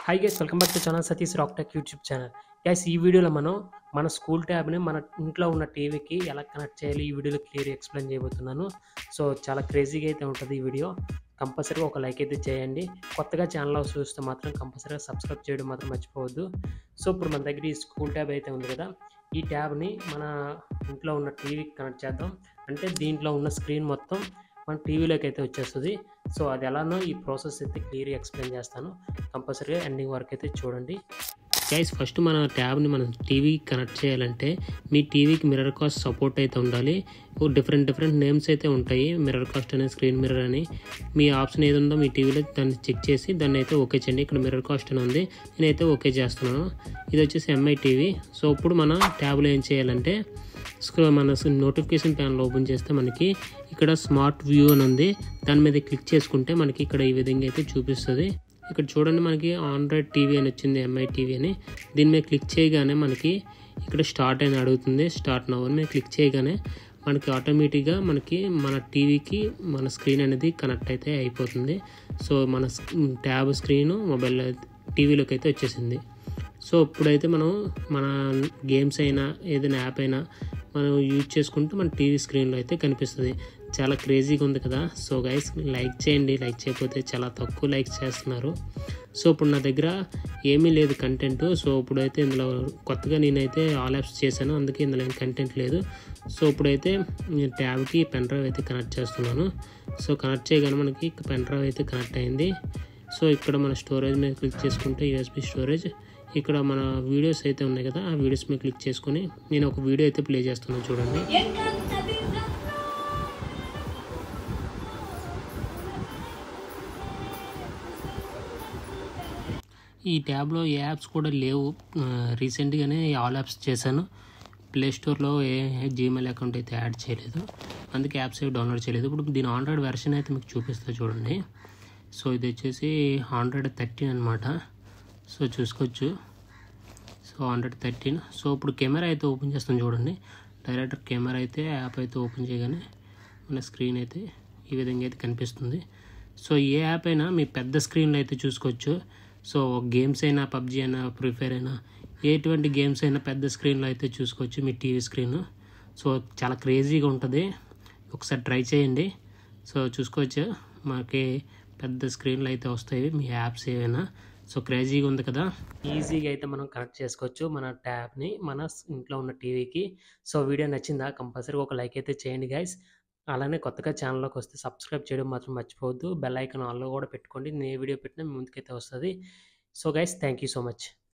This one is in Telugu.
hi guys welcome back to channel Satish rock tech YouTube channel guys ఈ వీడియోలో మనం మన స్కూల్ ట్యాబ్ని మన ఇంట్లో ఉన్న టీవీకి ఎలా కనెక్ట్ చేయాలి ఈ వీడియోలో క్లియర్ ఎక్స్ప్లెయిన్ చేయబోతున్నాను సో చాలా క్రేజీగా అయితే ఉంటుంది ఈ వీడియో కంపల్సరీగా ఒక లైక్ అయితే చేయండి కొత్తగా ఛానల్ చూస్తే మాత్రం కంపల్సరీగా సబ్స్క్రైబ్ చేయడం మాత్రం మర్చిపోవద్దు సో ఇప్పుడు మన దగ్గర ఈ స్కూల్ ట్యాబ్ అయితే ఉంది కదా ఈ ట్యాబ్ని మన ఇంట్లో ఉన్న టీవీకి కనెక్ట్ చేద్దాం అంటే దీంట్లో ఉన్న స్క్రీన్ మొత్తం మన టీవీలోకి అయితే వచ్చేస్తుంది సో అది ఎలానో ఈ ప్రాసెస్ అయితే క్లియర్గా ఎక్స్ప్లెయిన్ చేస్తాను కంపల్సరీగా ఎండింగ్ వరకు అయితే చూడండి గైస్ ఫస్ట్ మన ట్యాబ్ని మనం టీవీకి కనెక్ట్ చేయాలంటే మీ టీవీకి మిర్రర్ కాస్ట్ సపోర్ట్ అయితే ఉండాలి డిఫరెంట్ డిఫరెంట్ నేమ్స్ అయితే ఉంటాయి మిర్రర్ కాస్ట్ అని స్క్రీన్ మిర్రర్ అని మీ ఆప్షన్ ఏది ఉందో మీ టీవీలో దాన్ని చెక్ చేసి దాన్ని అయితే ఓకే చేయండి ఇక్కడ మిర్రర్ కాస్ట్ అని ఉంది నేనైతే ఓకే చేస్తున్నాను ఇది వచ్చేసి ఎంఐ టీవీ సో ఇప్పుడు మన ట్యాబ్లో ఏం చేయాలంటే స్క్రో మన నోటిఫికేషన్ ప్యానల్ ఓపెన్ చేస్తే మనకి ఇక్కడ స్మార్ట్ వ్యూ అని ఉంది దాని మీద క్లిక్ చేసుకుంటే మనకి ఇక్కడ ఈ విధంగా అయితే చూపిస్తుంది ఇక్కడ చూడండి మనకి ఆండ్రాయిడ్ టీవీ అని వచ్చింది ఎంఐ టీవీ అని దీని మీద క్లిక్ చేయగానే మనకి ఇక్కడ స్టార్ట్ అని అడుగుతుంది స్టార్ట్ నవ్ అని మీద క్లిక్ చేయగానే మనకి ఆటోమేటిక్గా మనకి మన టీవీకి మన స్క్రీన్ అనేది కనెక్ట్ అయితే అయిపోతుంది సో మన ట్యాబ్ స్క్రీన్ మొబైల్ టీవీలోకి అయితే వచ్చేసింది సో ఇప్పుడైతే మనం మన గేమ్స్ అయినా ఏదైనా యాప్ అయినా మనం యూజ్ చేసుకుంటూ మన టీవీ స్క్రీన్లో అయితే కనిపిస్తుంది చాలా క్రేజీగా ఉంది కదా సో గైస్ లైక్ చేయండి లైక్ చేయకపోతే చాలా తక్కువ లైక్ చేస్తున్నారు సో ఇప్పుడు నా దగ్గర ఏమీ లేదు కంటెంట్ సో ఇప్పుడైతే ఇందులో కొత్తగా నేనైతే ఆల్ యాప్స్ చేశాను అందుకే ఇందులో ఏం కంటెంట్ లేదు సో ఇప్పుడైతే నేను ట్యాబ్కి పెన్ డ్రైవ్ అయితే కనెక్ట్ చేస్తున్నాను సో కనెక్ట్ చేయగానే మనకి పెన్ డ్రైవ్ అయితే కనెక్ట్ అయింది సో ఇక్కడ మన స్టోరేజ్ మీద క్లిక్ చేసుకుంటే యూఎస్బి స్టోరేజ్ ఇక్కడ మన వీడియోస్ అయితే ఉన్నాయి కదా ఆ వీడియోస్ మీద క్లిక్ చేసుకొని నేను ఒక వీడియో అయితే ప్లే చేస్తున్నాను చూడండి ఈ ట్యాబ్లో ఏ యాప్స్ కూడా లేవు రీసెంట్గానే ఆల్ యాప్స్ చేశాను ప్లే స్టోర్లో ఏ జీమెయిల్ అకౌంట్ అయితే యాడ్ చేయలేదు అందుకే యాప్స్ ఏవి డౌన్లోడ్ చేయలేదు ఇప్పుడు దీని ఆండ్రాయిడ్ వెర్షన్ అయితే మీకు చూపిస్తా చూడండి సో ఇది వచ్చేసి హండ్రెడ్ థర్టీన్ అనమాట సో చూసుకోవచ్చు సో హండ్రెడ్ థర్టీన్ సో ఇప్పుడు కెమెరా అయితే ఓపెన్ చేస్తాం చూడండి డైరెక్ట్ కెమెరా అయితే యాప్ అయితే ఓపెన్ చేయగానే మన స్క్రీన్ అయితే ఈ విధంగా అయితే కనిపిస్తుంది సో ఏ యాప్ అయినా మీ పెద్ద స్క్రీన్లో అయితే చూసుకోవచ్చు సో గేమ్స్ అయినా పబ్జీ అయినా ఫ్రీ ఫైర్ అయినా ఎటువంటి గేమ్స్ అయినా పెద్ద స్క్రీన్లో అయితే చూసుకోవచ్చు మీ టీవీ స్క్రీన్ సో చాలా క్రేజీగా ఉంటుంది ఒకసారి ట్రై చేయండి సో చూసుకోవచ్చు మనకి పెద్ద స్క్రీన్లు అయితే వస్తాయి మీ యాప్స్ ఏవైనా సో క్రేజీగా ఉంది కదా ఈజీగా అయితే మనం కనెక్ట్ చేసుకోవచ్చు మన ట్యాబ్ని మన ఇంట్లో ఉన్న టీవీకి సో వీడియో నచ్చిందా కంపల్సరీ ఒక లైక్ అయితే చేయండి గైస్ అలానే కొత్తగా ఛానల్లోకి వస్తే సబ్స్క్రైబ్ చేయడం మాత్రం మర్చిపోవద్దు బెల్ ఐకాన్ ఆన్లో కూడా పెట్టుకోండి నేను ఏ వీడియో పెట్టినా మీ ముందుకైతే వస్తుంది so guys thank you so much